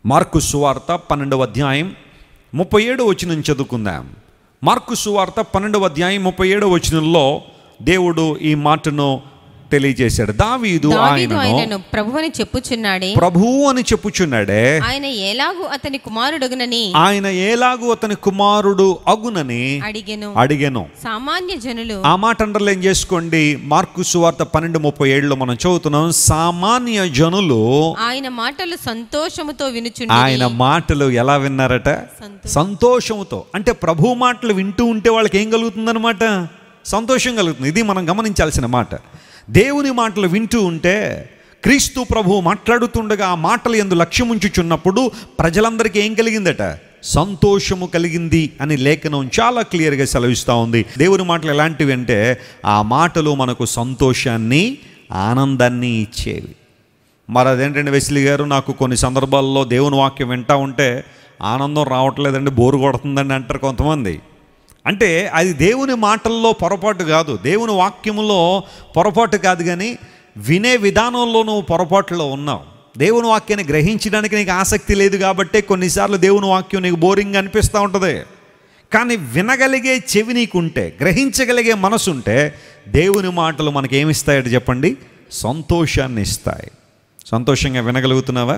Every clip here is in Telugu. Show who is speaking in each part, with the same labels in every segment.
Speaker 1: మార్కు సువార్త పన్నెండవ అధ్యాయం ముప్పై ఏడు వచనం చదువుకుందాం మార్కు సువార్త పన్నెండవ అధ్యాయం ముప్పై ఏడవ వచనంలో దేవుడు ఈ మాటను తెలియజేశాడు దావీదు
Speaker 2: దావీదు
Speaker 1: ఆయనను
Speaker 2: ఆయనను ప్రభువని చెప్పుచున్నాడే
Speaker 1: ప్రభువు అని చెప్పుచున్నాడే
Speaker 2: ఆయన ఎలాగూ అతని కుమారుడుగునని
Speaker 1: ఆయన ఏలాగు అతని కుమారుడు అగునని
Speaker 2: అడిగెను
Speaker 1: అడిగాను
Speaker 2: సామాన్య జనులు
Speaker 1: ఆ మాట అండర్లైన్ చేసుకోండి మార్కు సువార్త పన్నెండు ముప్పై ఏడులో మనం చదువుతున్నాం సామాన్య జనులు
Speaker 2: ఆయన మాటలు సంతోషముతో వినుచుండి
Speaker 1: ఆయన మాటలు ఎలా విన్నారట
Speaker 2: సంతో-
Speaker 1: సంతోషంతో అంటే ప్రభు మాటలు వింటూ ఉంటే వాళ్ళకి ఏం కలుగుతుందన్నమాట సంతోషం కలుగుతుంది ఇది మనం గమనించాల్సిన మాట దేవుని మాటలు వింటూ ఉంటే క్రీస్తు ప్రభు మాట్లాడుతుండగా ఆ మాటలు ఎందు లక్ష్యం ఉంచుచున్నప్పుడు ప్రజలందరికీ ఏం కలిగిందట సంతోషము కలిగింది అని లేఖనం చాలా క్లియర్గా సెలవిస్తూ ఉంది దేవుని మాటలు ఎలాంటివి అంటే ఆ మాటలు మనకు సంతోషాన్ని ఆనందాన్ని ఇచ్చేవి మరి అదేంటండి వెస్లీ గారు నాకు కొన్ని సందర్భాల్లో దేవుని వాక్యం వింటా ఉంటే ఆనందం రావట్లేదండి బోరు కొడుతుందండి అంటారు కొంతమంది అంటే అది దేవుని మాటల్లో పొరపాటు కాదు దేవుని వాక్యములో పొరపాటు కాదు కానీ వినే విధానంలో నువ్వు పొరపాటులో ఉన్నావు దేవుని వాక్యాన్ని గ్రహించడానికి నీకు ఆసక్తి లేదు కాబట్టే కొన్నిసార్లు దేవుని వాక్యం నీకు బోరింగ్ అనిపిస్తూ ఉంటుంది కానీ వినగలిగే చెవి నీకుంటే గ్రహించగలిగే మనసు ఉంటే దేవుని మాటలు మనకి ఏమిస్తాయట చెప్పండి సంతోషాన్ని ఇస్తాయి సంతోషంగా వినగలుగుతున్నావా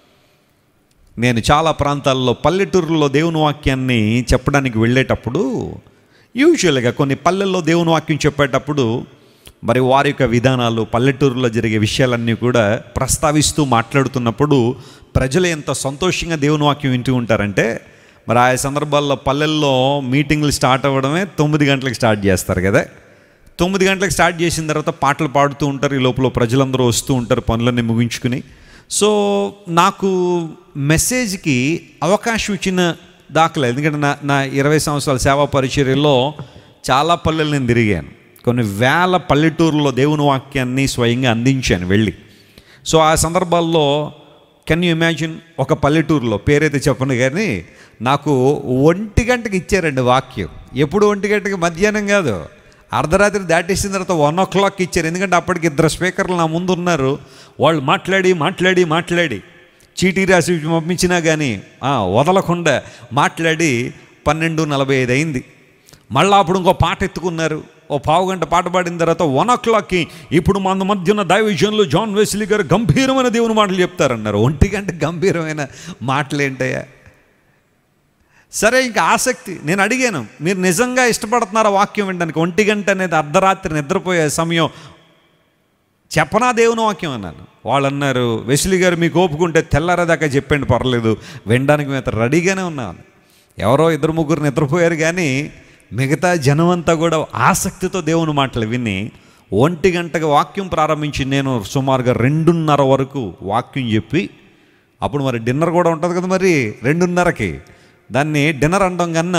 Speaker 1: నేను చాలా ప్రాంతాల్లో పల్లెటూరులో దేవుని వాక్యాన్ని చెప్పడానికి వెళ్ళేటప్పుడు యూజువల్గా కొన్ని పల్లెల్లో దేవుని వాక్యం చెప్పేటప్పుడు మరి వారి యొక్క విధానాలు పల్లెటూరులో జరిగే విషయాలన్నీ కూడా ప్రస్తావిస్తూ మాట్లాడుతున్నప్పుడు ప్రజలు ఎంత సంతోషంగా దేవుని వాక్యం వింటూ ఉంటారంటే మరి ఆ సందర్భాల్లో పల్లెల్లో మీటింగ్లు స్టార్ట్ అవ్వడమే తొమ్మిది గంటలకు స్టార్ట్ చేస్తారు కదా తొమ్మిది గంటలకు స్టార్ట్ చేసిన తర్వాత పాటలు పాడుతూ ఉంటారు ఈ లోపల ప్రజలందరూ వస్తూ ఉంటారు పనులన్నీ ముగించుకుని సో నాకు మెసేజ్కి అవకాశం ఇచ్చిన దాఖలా ఎందుకంటే నా నా ఇరవై సంవత్సరాల సేవా పరిచర్యలో చాలా పల్లెలు నేను తిరిగాను కొన్ని వేల పల్లెటూరులో దేవుని వాక్యాన్ని స్వయంగా అందించాను వెళ్ళి సో ఆ సందర్భాల్లో కెన్ యూ ఇమాజిన్ ఒక పల్లెటూరులో పేరైతే చెప్పను కానీ నాకు ఒంటి గంటకి ఇచ్చారండి వాక్యం ఎప్పుడు ఒంటి గంటకి మధ్యాహ్నం కాదు అర్ధరాత్రి దాటేసిన తర్వాత వన్ ఓ క్లాక్ ఇచ్చారు ఎందుకంటే అప్పటికి ఇద్దరు స్పీకర్లు నా ముందు ఉన్నారు వాళ్ళు మాట్లాడి మాట్లాడి మాట్లాడి చీటీ రాసి పంపించినా కానీ ఆ, వదలకుండా మాట్లాడి పన్నెండు నలభై ఐదు అయింది మళ్ళీ అప్పుడు ఇంకో పాట ఎత్తుకున్నారు ఓ పావు గంట పాట పాడిన తర్వాత వన్ ఓ క్లాక్కి ఇప్పుడు మన మధ్య ఉన్న దైవజనులు జాన్ వెస్లీ గారు గంభీరమైన దేవుని మాటలు చెప్తారన్నారు ఒంటి గంట గంభీరమైన మాటలు ఏంటయ్యా సరే ఇంకా ఆసక్తి నేను అడిగాను మీరు నిజంగా ఇష్టపడుతున్నారా వాక్యం వినడానికి ఒంటి గంట అనేది అర్ధరాత్రి నిద్రపోయే సమయం చెప్పనా దేవుని వాక్యం అన్నాను వాళ్ళు అన్నారు వెస్లీ గారు మీకు ఓపుకుంటే తెల్లారేదాకా చెప్పండి పర్లేదు వినడానికి మేము రెడీగానే ఉన్నాను ఎవరో ఇద్దరు ముగ్గురు నిద్రపోయారు కానీ మిగతా జనం అంతా కూడా ఆసక్తితో దేవుని మాటలు విని ఒంటి గంటకి వాక్యం ప్రారంభించి నేను సుమారుగా రెండున్నర వరకు వాక్యం చెప్పి అప్పుడు మరి డిన్నర్ కూడా ఉంటుంది కదా మరి రెండున్నరకి దాన్ని డిన్నర్ అనడం కన్నా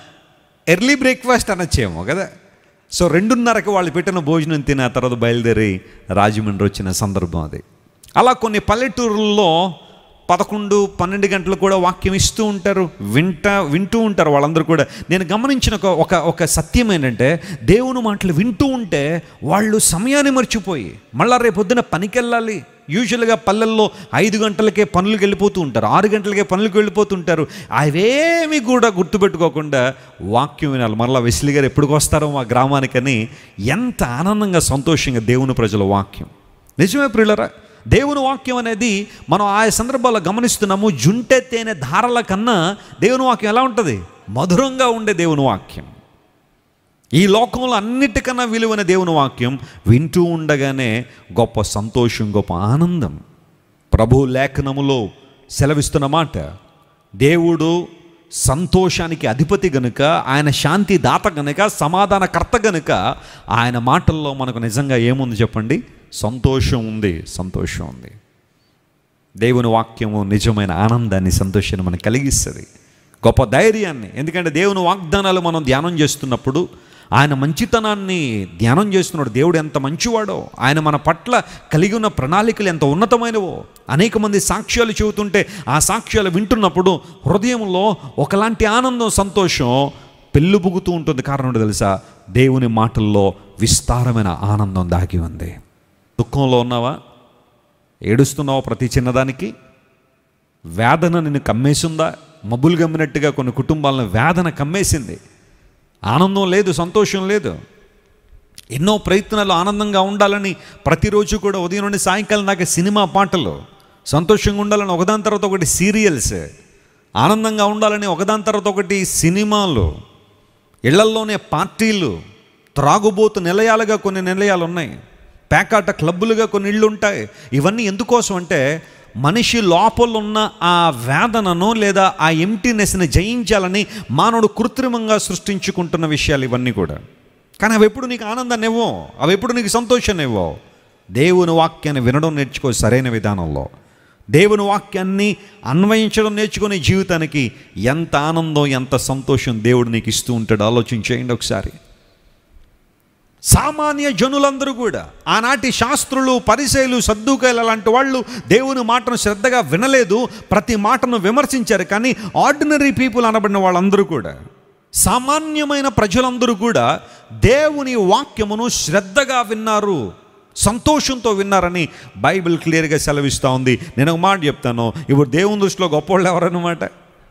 Speaker 1: ఎర్లీ బ్రేక్ఫాస్ట్ అనొచ్చేమో కదా సో రెండున్నరకి వాళ్ళు పెట్టిన భోజనం తిని ఆ తర్వాత బయలుదేరి రాజమండ్రి వచ్చిన సందర్భం అది అలా కొన్ని పల్లెటూరుల్లో పదకొండు పన్నెండు గంటలు కూడా వాక్యం ఇస్తూ ఉంటారు వింటా వింటూ ఉంటారు వాళ్ళందరూ కూడా నేను గమనించిన ఒక ఒక ఒక సత్యం ఏంటంటే దేవుని మాటలు వింటూ ఉంటే వాళ్ళు సమయాన్ని మర్చిపోయి మళ్ళా రేపు పొద్దున పనికి వెళ్ళాలి యూజువల్గా పల్లెల్లో ఐదు గంటలకే పనులకు వెళ్ళిపోతూ ఉంటారు ఆరు గంటలకే పనులకు వెళ్ళిపోతుంటారు అవేమి కూడా గుర్తుపెట్టుకోకుండా వాక్యం వినాలి మళ్ళీ వెస్లి గారు ఎప్పుడు వస్తారో మా గ్రామానికని ఎంత ఆనందంగా సంతోషంగా దేవుని ప్రజల వాక్యం నిజమే ప్రియులరా దేవుని వాక్యం అనేది మనం ఆయా సందర్భాల్లో గమనిస్తున్నాము జుంటె తేనె ధారల కన్నా దేవుని వాక్యం ఎలా ఉంటుంది మధురంగా ఉండే దేవుని వాక్యం ఈ లోకంలో అన్నిటికన్నా విలువైన దేవుని వాక్యం వింటూ ఉండగానే గొప్ప సంతోషం గొప్ప ఆనందం ప్రభు లేఖనములో సెలవిస్తున్న మాట దేవుడు సంతోషానికి అధిపతి గనుక ఆయన శాంతి దాత గనుక సమాధానకర్త గనుక ఆయన మాటల్లో మనకు నిజంగా ఏముంది చెప్పండి సంతోషం ఉంది సంతోషం ఉంది దేవుని వాక్యము నిజమైన ఆనందాన్ని సంతోషాన్ని మనకు కలిగిస్తుంది గొప్ప ధైర్యాన్ని ఎందుకంటే దేవుని వాగ్దానాలు మనం ధ్యానం చేస్తున్నప్పుడు ఆయన మంచితనాన్ని ధ్యానం చేస్తున్నాడు దేవుడు ఎంత మంచివాడో ఆయన మన పట్ల కలిగి ఉన్న ప్రణాళికలు ఎంత ఉన్నతమైనవో అనేక మంది సాక్ష్యాలు చెబుతుంటే ఆ సాక్ష్యాలు వింటున్నప్పుడు హృదయంలో ఒకలాంటి ఆనందం సంతోషం పెళ్ళుబుగుతూ ఉంటుంది కారణం ఏంటో తెలుసా దేవుని మాటల్లో విస్తారమైన ఆనందం దాగి ఉంది దుఃఖంలో ఉన్నావా ఏడుస్తున్నావా ప్రతి చిన్నదానికి వేదన నిన్ను కమ్మేసిందా మబ్బులు గమ్మినట్టుగా కొన్ని కుటుంబాలను వేదన కమ్మేసింది ఆనందం లేదు సంతోషం లేదు ఎన్నో ప్రయత్నాలు ఆనందంగా ఉండాలని ప్రతిరోజు కూడా ఉదయం నుండి సాయంకాలం దాకా సినిమా పాటలు సంతోషంగా ఉండాలని ఒకదాని తర్వాత ఒకటి సీరియల్స్ ఆనందంగా ఉండాలని ఒకదాని తర్వాత ఒకటి సినిమాలు ఇళ్లల్లోనే పార్టీలు త్రాగుబోతు నిలయాలుగా కొన్ని నిలయాలు ఉన్నాయి పేకాట క్లబ్బులుగా కొన్ని ఇళ్ళు ఉంటాయి ఇవన్నీ ఎందుకోసం అంటే మనిషి లోపల ఉన్న ఆ వేదనను లేదా ఆ ఎంటీనెస్ని జయించాలని మానవుడు కృత్రిమంగా సృష్టించుకుంటున్న విషయాలు ఇవన్నీ కూడా కానీ అవి ఎప్పుడు నీకు ఆనందాన్ని ఇవ్వవు అవి ఎప్పుడు నీకు సంతోషాన్ని ఇవ్వవు దేవుని వాక్యాన్ని వినడం నేర్చుకో సరైన విధానంలో దేవుని వాక్యాన్ని అన్వయించడం నేర్చుకునే జీవితానికి ఎంత ఆనందం ఎంత సంతోషం దేవుడు నీకు ఇస్తూ ఉంటాడు ఆలోచించేయండి ఒకసారి సామాన్య జనులందరూ కూడా ఆనాటి శాస్త్రులు పరిచయలు సర్దుకాయలు అలాంటి వాళ్ళు దేవుని మాటను శ్రద్ధగా వినలేదు ప్రతి మాటను విమర్శించారు కానీ ఆర్డినరీ పీపుల్ అనబడిన వాళ్ళందరూ కూడా సామాన్యమైన ప్రజలందరూ కూడా దేవుని వాక్యమును శ్రద్ధగా విన్నారు సంతోషంతో విన్నారని బైబిల్ క్లియర్గా సెలవిస్తూ ఉంది నేను ఒక మాట చెప్తాను ఇప్పుడు దేవుని దృష్టిలో గొప్పవాళ్ళు ఎవరన్నమాట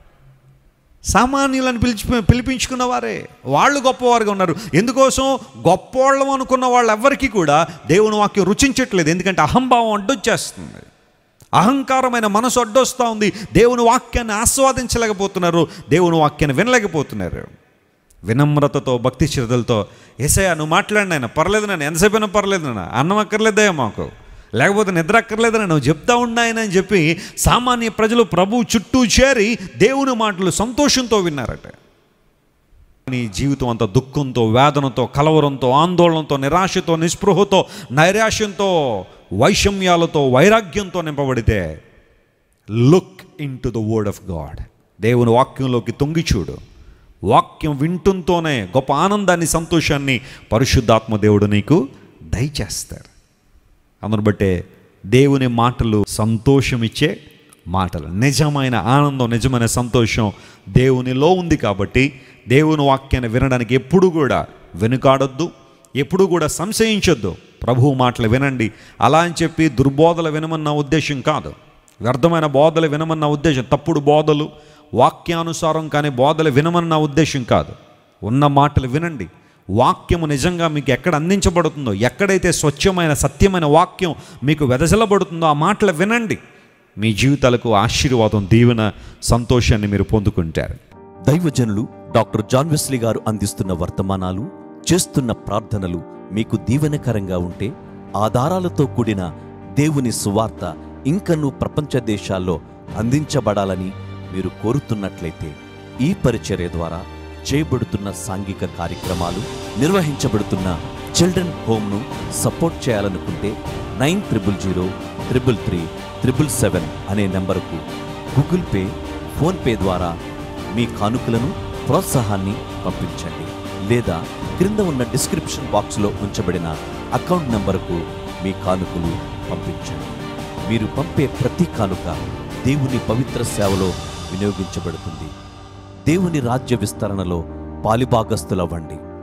Speaker 1: సామాన్యులను పిలిచి పిలిపించుకున్న వారే వాళ్ళు గొప్పవారుగా ఉన్నారు ఎందుకోసం గొప్పవాళ్ళం అనుకున్న వాళ్ళెవ్వరికీ కూడా దేవుని వాక్యం రుచించట్లేదు ఎందుకంటే అహంభావం అడ్డొచ్చేస్తుంది అహంకారమైన మనసు అడ్డొస్తూ ఉంది దేవుని వాక్యాన్ని ఆస్వాదించలేకపోతున్నారు దేవుని వాక్యాన్ని వినలేకపోతున్నారు వినమ్రతతో భక్తి శ్రద్ధలతో ఏసయ్య నువ్వు మాట్లాడిన ఆయన పర్లేదు నేను ఎంతసేపు అయినా పర్లేదు నాన్న అన్నం అక్కర్లేదయ్యా మాకు లేకపోతే నిద్ర అక్కర్లేదని నువ్వు చెప్తా ఉన్నాయని అని చెప్పి సామాన్య ప్రజలు ప్రభు చుట్టూ చేరి దేవుని మాటలు సంతోషంతో విన్నారట నీ జీవితం అంత దుఃఖంతో వేదనతో కలవరంతో ఆందోళనతో నిరాశతో నిస్పృహతో నైరాశ్యంతో వైషమ్యాలతో వైరాగ్యంతో నింపబడితే look into the word of God దేవుని వాక్యంలోకి తొంగి చూడు వాక్యం వింటుంతోనే గొప్ప ఆనందాన్ని సంతోషాన్ని పరిశుద్ధాత్మ దేవుడు నీకు దయచేస్తారు అందును బట్టే దేవుని మాటలు సంతోషమిచ్చే మాటలు నిజమైన ఆనందం నిజమైన సంతోషం దేవునిలో ఉంది కాబట్టి దేవుని వాక్యాన్ని వినడానికి ఎప్పుడు కూడా వెనుకాడొద్దు ఎప్పుడు కూడా సంశయించొద్దు ప్రభువు మాటలు వినండి అలా అని చెప్పి దుర్బోధలు వినమన్న ఉద్దేశం కాదు వ్యర్థమైన బోధలు వినమన్న ఉద్దేశం తప్పుడు బోధలు వాక్యానుసారం కానీ బోధలు వినమన్న ఉద్దేశం కాదు ఉన్న మాటలు వినండి వాక్యము నిజంగా మీకు ఎక్కడ అందించబడుతుందో ఎక్కడైతే స్వచ్ఛమైన సత్యమైన వాక్యం మీకు వెదజల్లబడుతుందో ఆ మాటలు వినండి మీ జీవితాలకు ఆశీర్వాదం దీవెన సంతోషాన్ని మీరు పొందుకుంటారు
Speaker 3: దైవజనులు డాక్టర్ జాన్ వెస్లీ గారు అందిస్తున్న వర్తమానాలు చేస్తున్న ప్రార్థనలు మీకు దీవెనకరంగా ఉంటే ఆధారాలతో కూడిన దేవుని సువార్త ఇంకనూ ప్రపంచ దేశాల్లో అందించబడాలని మీరు కోరుతున్నట్లయితే ఈ పరిచర్య ద్వారా చేయబడుతున్న సాంఘిక కార్యక్రమాలు నిర్వహించబడుతున్న చిల్డ్రన్ హోమ్ను సపోర్ట్ చేయాలనుకుంటే nine triple zero triple three triple seven అనే నెంబరుకు గూగుల్ పే ఫోన్పే ద్వారా మీ కానుకలను ప్రోత్సాహాన్ని పంపించండి లేదా క్రింద ఉన్న డిస్క్రిప్షన్ బాక్స్లో ఉంచబడిన అకౌంట్ నంబరుకు మీ కానుకలు పంపించండి మీరు పంపే ప్రతి కానుక దేవుని పవిత్ర సేవలో వినియోగించబడుతుంది దేవుని రాజ్య విస్తరణలో పాలిభాగస్తులవ్వండి